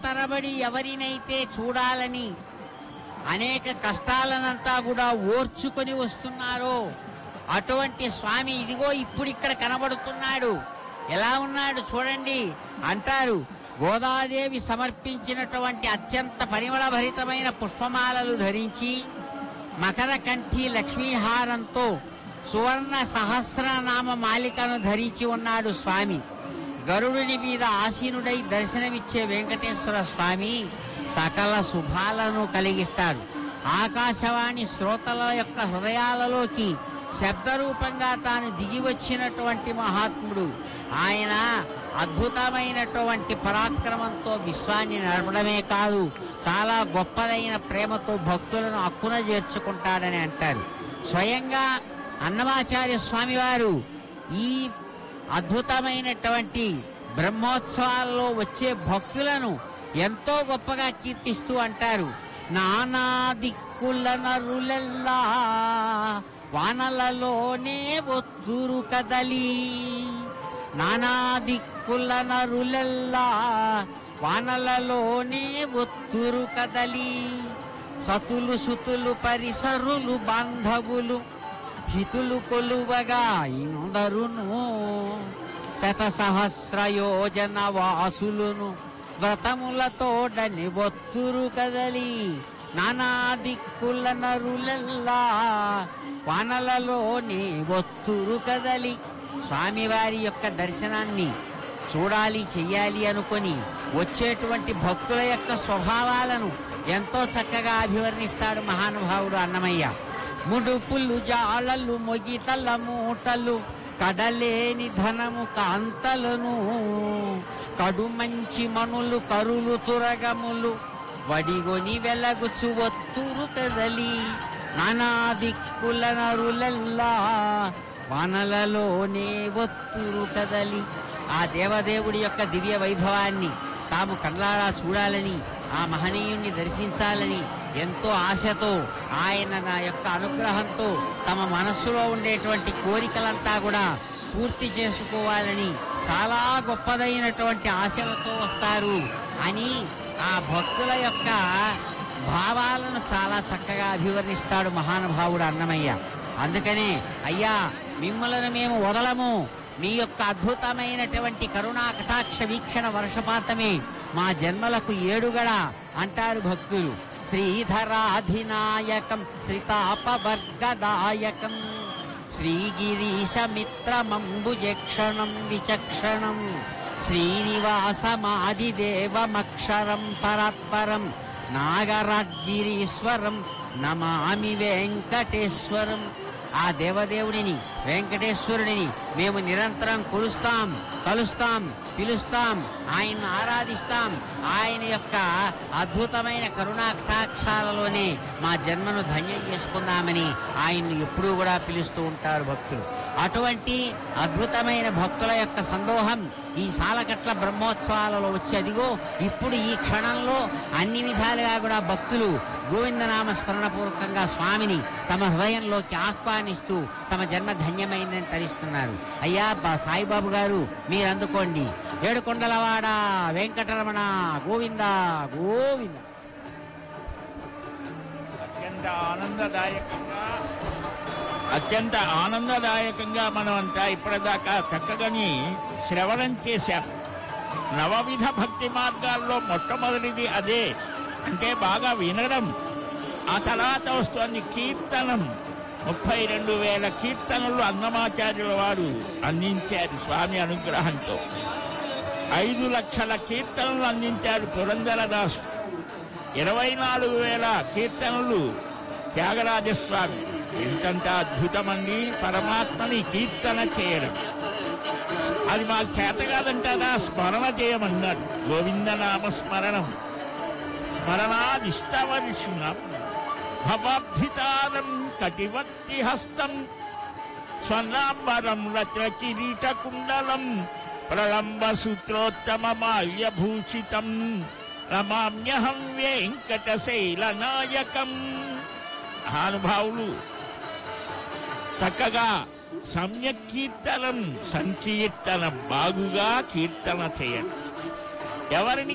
తరబడి ఎవరినైతే చూడాలని అనేక కష్టాలనంతా కూడా ఓర్చుకొని వస్తున్నారో అటువంటి స్వామి ఇదిగో ఇప్పుడు ఇక్కడ కనబడుతున్నాడు ఎలా ఉన్నాడు చూడండి అంటారు గోదాదేవి సమర్పించినటువంటి అత్యంత పరిమళభరితమైన పుష్పమాలలు ధరించి మకర కంఠి లక్ష్మీహారంతో సువర్ణ సహస్రనామ మాలికను ధరించి ఉన్నాడు స్వామి గరుడుని మీద ఆసీనుడై దర్శనమిచ్చే వెంకటేశ్వర స్వామి సకల శుభాలను కలిగిస్తాడు ఆకాశవాణి శ్రోతల యొక్క హృదయాలలోకి శబ్దరూపంగా తాను దిగి వచ్చినటువంటి మహాత్ముడు ఆయన అద్భుతమైనటువంటి పరాక్రమంతో విశ్వాన్ని నడపడమే కాదు చాలా గొప్పదైన ప్రేమతో భక్తులను అక్కున చేర్చుకుంటాడని అంటారు స్వయంగా అన్నమాచార్య స్వామివారు ఈ అద్భుతమైనటువంటి బ్రహ్మోత్సవాల్లో వచ్చే భక్తులను ఎంతో గొప్పగా కీర్తిస్తూ అంటారు నానా దిక్కుల నరులెల్లా వానలలోనే ఒత్తురు కదలి నానా దిక్కుల నరులెల్లా వానలలోనే ఒత్తురు కదలి సతులు సుతులు పరిసరులు బాంధవులు హితులు కొలువగా ఇందరును శత సహస్ర యోజన వాసులును వ్రతములతోడని ఒత్తురు కదలి నానా దిక్కుల నరులల్లా వానలలోనే ఒత్తురు కదలి స్వామివారి యొక్క దర్శనాన్ని చూడాలి చెయ్యాలి అనుకొని వచ్చేటువంటి భక్తుల యొక్క స్వభావాలను ఎంతో చక్కగా అభివర్ణిస్తాడు మహానుభావుడు అన్నమయ్య ముడుపులు జాలలు మొగితల మూటలు కడలేని ధనము కాంతలను కడుమంచి మనులు కరులు తురగములు వడిగొని వెలగుచు ఒత్తురు కదలి నానా దిక్కుల నరులల్లా వానలలోనే ఒత్తురు కదలి ఆ దేవదేవుడి యొక్క దివ్య వైభవాన్ని తాము కళ్ళారా చూడాలని ఆ మహనీయుణ్ణి దర్శించాలని ఎంతో ఆశతో ఆయన నా యొక్క అనుగ్రహంతో తమ మనస్సులో ఉండేటువంటి కోరికలంతా కూడా పూర్తి చేసుకోవాలని చాలా గొప్పదైనటువంటి ఆశలతో వస్తారు అని ఆ భక్తుల యొక్క భావాలను చాలా చక్కగా అభివర్ణిస్తాడు మహానుభావుడు అన్నమయ్య అందుకనే అయ్యా మిమ్మలను మేము వదలము మీ యొక్క అద్భుతమైనటువంటి కరుణా కటాక్ష వీక్షణ వర్షపాతమే మా జన్మలకు ఏడుగడ అంటారు భక్తులు శ్రీధరాధినాయకం శ్రీతాపవర్గదాయకం శ్రీగిరీశమిత్రమంబుజక్షణం విచక్షణం శ్రీనివాసమాదిదేవమక్షరం పరాత్పరం నాగరాడ్గిరీశ్వరం నమామి వెంకటేశ్వరం ఆ దేవదేవుడిని వెంకటేశ్వరుడిని మేము నిరంతరం కొలుస్తాం కలుస్తాం పిలుస్తాం ఆయన్ని ఆరాధిస్తాం ఆయన యొక్క అద్భుతమైన కరుణా కటాక్షాలలోనే మా జన్మను ధన్యం చేసుకుందామని ఆయన్ని ఎప్పుడూ కూడా పిలుస్తూ ఉంటారు భక్తులు అటువంటి అద్భుతమైన భక్తుల యొక్క సందోహం ఈ సాలకట్ల బ్రహ్మోత్సవాలలో వచ్చి అదిగో ఇప్పుడు ఈ క్షణంలో అన్ని విధాలుగా కూడా భక్తులు గోవిందనామ స్మరణపూర్వకంగా స్వామిని తమ హృదయంలోకి ఆహ్వానిస్తూ తమ జన్మ ధన్యమైందని తరిస్తున్నారు అయ్యా బా- సాయిబాబు గారు మీరు అందుకోండి ఏడుకొండలవాడ వెంకటరమణ గోవింద గోవింద అత్యంత ఆనందదాయకంగా అత్యంత ఆనందదాయకంగా మనం అంతా ఇప్పటిదాకా చక్కగాని శ్రవణం చేశాం నవవిధ భక్తి మార్గాల్లో మొట్టమొదటిది అదే అంటే బాగా వినడం ఆ తర్వాత వస్తుంది కీర్తనం ముప్పై రెండు వేల కీర్తనలు అన్నమాచార్యుల వారు అందించారు స్వామి అనుగ్రహంతో ఐదు లక్షల కీర్తనలు అందించారు పురంధరదాసు ఇరవై నాలుగు వేల కీర్తనలు త్యాగరాజస్వామి ఎంతంత అద్భుతమండి పరమాత్మని కీర్తన చేయడం అది మాకు చేత కాదంటారా స్మరణ చేయమన్నారు గోవిందనామ స్మరణం స్మరణాదిష్టవర్షుణం భవాబ్ధితారం కటివర్తి హస్తం స్వర్ణాంబరం రత్న కిరీట కుండలం ప్రళంబ సూత్రోత్తమమాల్యభూషితం రమామ్యహం వెంకటశైల నాయకం మహానుభావులు చక్కగా సమ్యక్ కీర్తనం సంకీర్తనం బాగుగా కీర్తన చేయండి ఎవరిని